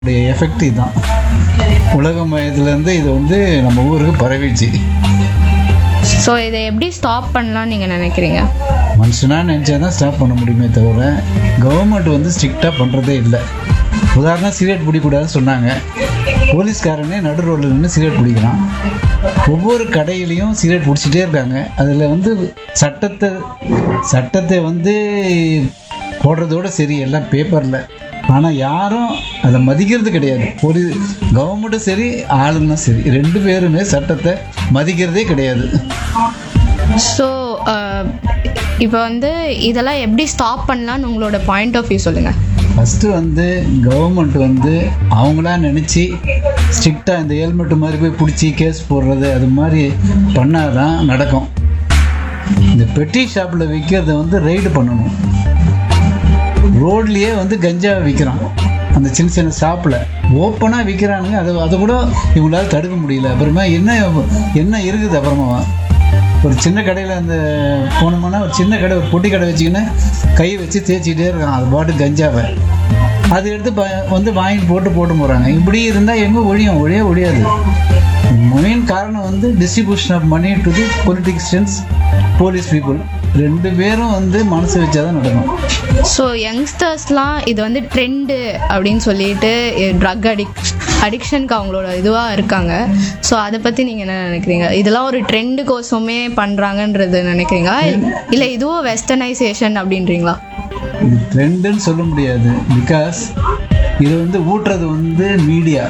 effect இதுதான் உலக மயத்துலேருந்து இது வந்து நம்ம ஊருக்கு பரவிடுச்சு ஸோ இதை எப்படி ஸ்டாப் பண்ணலாம்னு நீங்கள் நினைக்கிறீங்க மனுஷனாக நினச்சா தான் ஸ்டாப் பண்ண முடியுமே தவிர கவர்மெண்ட் வந்து ஸ்ட்ரிக்டாக பண்ணுறதே இல்லை உதாரணம் சிகரெட் பிடிக்கூடாதுன்னு சொன்னாங்க போலீஸ்காரனே நடு ரோட்டில் நின்று சிகரெட் பிடிக்கிறான் ஒவ்வொரு கடையிலையும் சிகரெட் பிடிச்சிட்டே இருக்காங்க அதில் வந்து சட்டத்தை சட்டத்தை வந்து போடுறதோட சரி எல்லாம் பேப்பரில் ஆனால் யாரும் அதை மதிக்கிறது கிடையாது போலீஸ் கவர்மெண்ட்டும் சரி ஆளுங்களும் சரி ரெண்டு பேருமே சட்டத்தை மதிக்கிறதே கிடையாது ஸோ இப்போ வந்து இதெல்லாம் எப்படி ஸ்டாப் பண்ணலாம்னு உங்களோட பாயிண்ட் ஆஃப் வியூ சொல்லுங்கள் ஃபஸ்ட்டு வந்து கவர்மெண்ட் வந்து அவங்களா நினச்சி ஸ்ட்ரிக்டாக இந்த ஹெல்மெட் மாதிரி போய் பிடிச்சி கேஸ் போடுறது அது மாதிரி பண்ணாதான் நடக்கும் இந்த பெட்டி ஷாப்பில் விற்கிறத வந்து ரைடு பண்ணணும் ரோட்லேயே வந்து கஞ்சா விற்கிறான் அந்த சின்ன சின்ன ஷாப்பில் ஓப்பனாக விற்கிறானுங்க அதை அதை கூட இவங்களால தடுக்க முடியல அப்புறமா என்ன என்ன இருக்குது அப்புறமா ஒரு சின்ன கடையில் அந்த போனோம்னா ஒரு சின்ன கடை ஒரு பொட்டி கடை வச்சுக்கின்னு கையை வச்சு தேய்ச்சிக்கிட்டே இருக்கான் அது பாட்டு கஞ்சாவை அது எடுத்து ப வந்து வாங்கி போட்டு போட்டு போகிறாங்க இப்படி இருந்தால் எங்கே ஒழியும் ஒழிய ஒழியாது மெயின் காரணம் வந்து distribution of money to the politicians police people ரெண்டு பேரும் வந்து மனசு வச்சாதான் நடக்கும் ஸோ யங்ஸ்டர்ஸ்லாம் இது வந்து ட்ரெண்டு அப்படின்னு சொல்லிட்டு ட்ரக் அடிக் அடிக்ஷனுக்கு அவங்களோட இதுவாக இருக்காங்க ஸோ அதை பற்றி நீங்கள் என்ன நினைக்கிறீங்க இதெல்லாம் ஒரு ட்ரெண்டுக்கோசமே பண்ணுறாங்கன்றது நினைக்கிறீங்களா இல்லை இதுவும் வெஸ்டர்னைசேஷன் அப்படின்றீங்களா இது ட்ரெண்டுன்னு சொல்ல முடியாது பிகாஸ் இது வந்து ஊட்டுறது வந்து மீடியா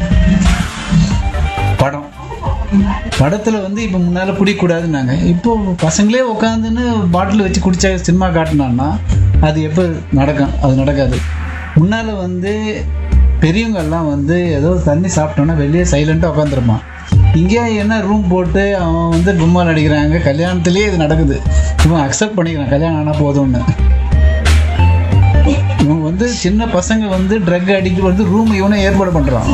படம் படத்தில் வந்து இப்போ முன்னால் குடிக்கூடாதுன்னாங்க இப்போ பசங்களே உட்காந்துன்னு பாட்டில் வச்சு குடிச்சா சினிமா காட்டினான்னா அது எப்போ நடக்கும் அது நடக்காது முன்னால் வந்து பெரியவங்க எல்லாம் வந்து ஏதோ தண்ணி சாப்பிட்டோன்னா வெளியே சைலண்ட்டாக உட்காந்துருப்பான் இங்கே என்ன ரூம் போட்டு அவன் வந்து கும்மால் அடிக்கிறாங்க கல்யாணத்துலேயே இது நடக்குது இவன் அக்செப்ட் பண்ணிக்கிறான் கல்யாணம் ஆனால் போதும்னு இவங்க வந்து சின்ன பசங்க வந்து ட்ரக் அடிக்ட் வந்து ரூம் இவனே ஏற்பாடு பண்ணுறான்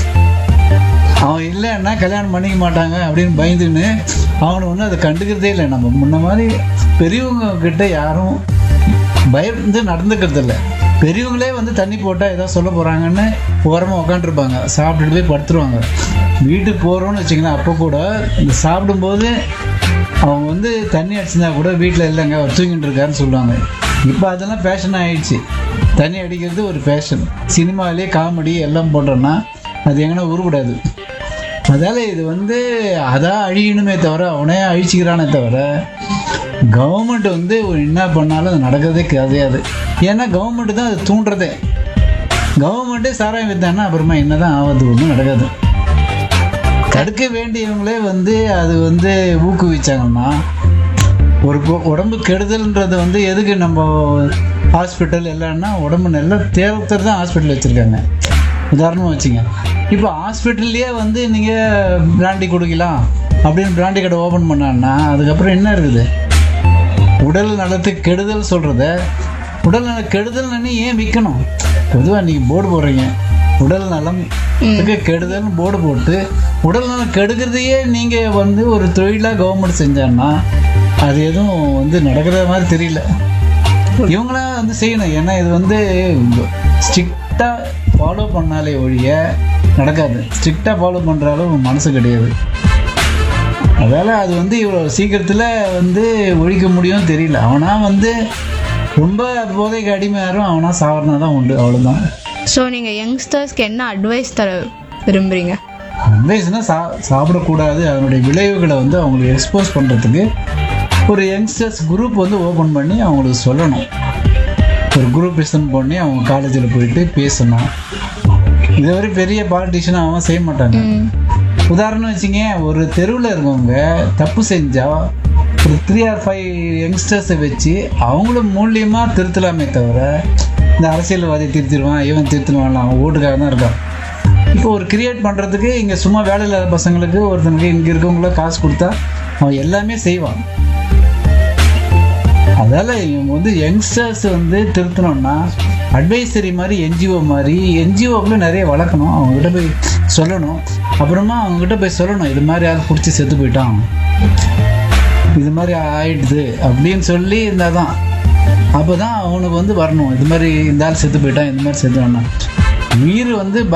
அவன் இல்லைன்னா கல்யாணம் பண்ணிக்க மாட்டாங்க அப்படின்னு பயந்துன்னு அவனை ஒன்றும் அதை கண்டுக்கிறதே இல்லை நம்ம முன்ன மாதிரி பெரியவங்க கிட்ட யாரும் பயந்து நடந்துக்கிறது இல்லை பெரியவங்களே வந்து தண்ணி போட்டால் ஏதோ சொல்ல போகிறாங்கன்னு ஓரமாக உட்காந்துருப்பாங்க சாப்பிட்டுட்டு போய் படுத்துருவாங்க வீட்டுக்கு போகிறோன்னு வச்சிங்கன்னா அப்போ கூட இந்த சாப்பிடும்போது அவங்க வந்து தண்ணி அடிச்சிருந்தா கூட வீட்டில் இல்லைங்க அவர் தூங்கிட்டு இருக்காருன்னு சொல்லுவாங்க இப்போ அதெல்லாம் ஃபேஷன் ஆயிடுச்சு தண்ணி அடிக்கிறது ஒரு ஃபேஷன் சினிமாவிலே காமெடி எல்லாம் போடுறோன்னா அது எங்கன்னா உருப்படாது அதால் இது வந்து அதான் அழியணுமே தவிர அவனே அழிச்சிக்கிறானே தவிர கவர்மெண்ட் வந்து என்ன பண்ணாலும் அது நடக்கிறதே கிடையாது ஏன்னா கவர்மெண்ட் தான் அது தூண்டுறதே கவர்மெண்ட்டே சாராயம் வித்தான்னா அப்புறமா என்னதான் ஆகுது ஒன்றும் நடக்காது தடுக்க வேண்டியவங்களே வந்து அது வந்து ஊக்குவிச்சாங்கன்னா ஒரு பொ- உடம்பு கெடுதல்ன்றது வந்து எதுக்கு நம்ம ஹாஸ்பிட்டல் இல்லைன்னா உடம்பு நல்லா தேவைத்தர் தான் ஹாஸ்பிட்டல் வச்சுருக்காங்க உதாரணமாக வச்சுங்க இப்போ ஹாஸ்பிட்டல்லையே வந்து நீங்கள் பிராண்டி குடிக்கலாம் அப்படின்னு பிராண்டி கடை ஓப்பன் பண்ணான்னா அதுக்கப்புறம் என்ன இருக்குது உடல் நலத்துக்கு கெடுதல் சொல்கிறத உடல் நல கெடுதல்னு ஏன் விற்கணும் பொதுவாக நீங்கள் போர்டு போடுறீங்க உடல் நலம் கெடுதல்னு போர்டு போட்டு உடல் நலம் கெடுக்கிறதையே நீங்கள் வந்து ஒரு தொழிலாக கவர்மெண்ட் செஞ்சான்னா அது எதுவும் வந்து நடக்கிற மாதிரி தெரியல இவங்களா வந்து செய்யணும் ஏன்னா இது வந்து ஸ்ட்ரிக்டாக ஃபாலோ பண்ணாலே ஒழிய நடக்காது ஸ்ட்ரிக்டாக ஃபாலோ பண்ணுற அளவு மனசு கிடையாது அதால் அது வந்து இவ்வளோ சீக்கிரத்தில் வந்து ஒழிக்க முடியும்னு தெரியல அவனா வந்து ரொம்ப போதைக்கு அடிமையாரும் அவனா சாவறனா தான் உண்டு அவ்வளோதான் ஸோ நீங்கள் யங்ஸ்டர்ஸ்க்கு என்ன அட்வைஸ் தர விரும்புகிறீங்க அட்வைஸ்னால் சா சாப்பிடக்கூடாது அதனுடைய விளைவுகளை வந்து அவங்களுக்கு எக்ஸ்போஸ் பண்ணுறதுக்கு ஒரு யங்ஸ்டர்ஸ் குரூப் வந்து ஓப்பன் பண்ணி அவங்களுக்கு சொல்லணும் ஒரு குரூப் எஸ்டன் பண்ணி அவங்க காலேஜில் போயிட்டு பேசணும் இதுவரை பெரிய பாலிட்டிஷியன் அவன் செய்ய மாட்டாங்க உதாரணம் வச்சுங்க ஒரு தெருவில் இருக்கவங்க தப்பு செஞ்சால் ஒரு த்ரீ ஆர் ஃபைவ் யங்ஸ்டர்ஸை வச்சு அவங்கள மூலியமாக திருத்தலாமே தவிர இந்த அரசியல்வாதி திருத்திடுவான் இவன் திருத்திடுவான் அவன் ஓட்டுக்காக தான் இருக்கான் இப்போ ஒரு கிரியேட் பண்ணுறதுக்கு இங்கே சும்மா வேலை இல்லாத பசங்களுக்கு ஒருத்தனுக்கு இங்கே இருக்கவங்கள காசு கொடுத்தா அவன் எல்லாமே செய்வான் அதால் இவங்க வந்து யங்ஸ்டர்ஸ் வந்து திருத்தணும்னா அட்வைசரி மாதிரி என்ஜிஓ மாதிரி என்ஜிஓக்குள்ள நிறைய வளர்க்கணும் அவங்ககிட்ட போய் சொல்லணும் அப்புறமா அவங்ககிட்ட போய் சொல்லணும் இது மாதிரி யாரும் பிடிச்சி செத்து போயிட்டான் இது மாதிரி ஆயிடுது அப்படின்னு சொல்லி இருந்தால் தான் அப்போ தான் அவனுக்கு வந்து வரணும் இது மாதிரி இந்த ஆள் செத்து போயிட்டான் இந்த மாதிரி செத்து வேணாம் உயிர் வந்து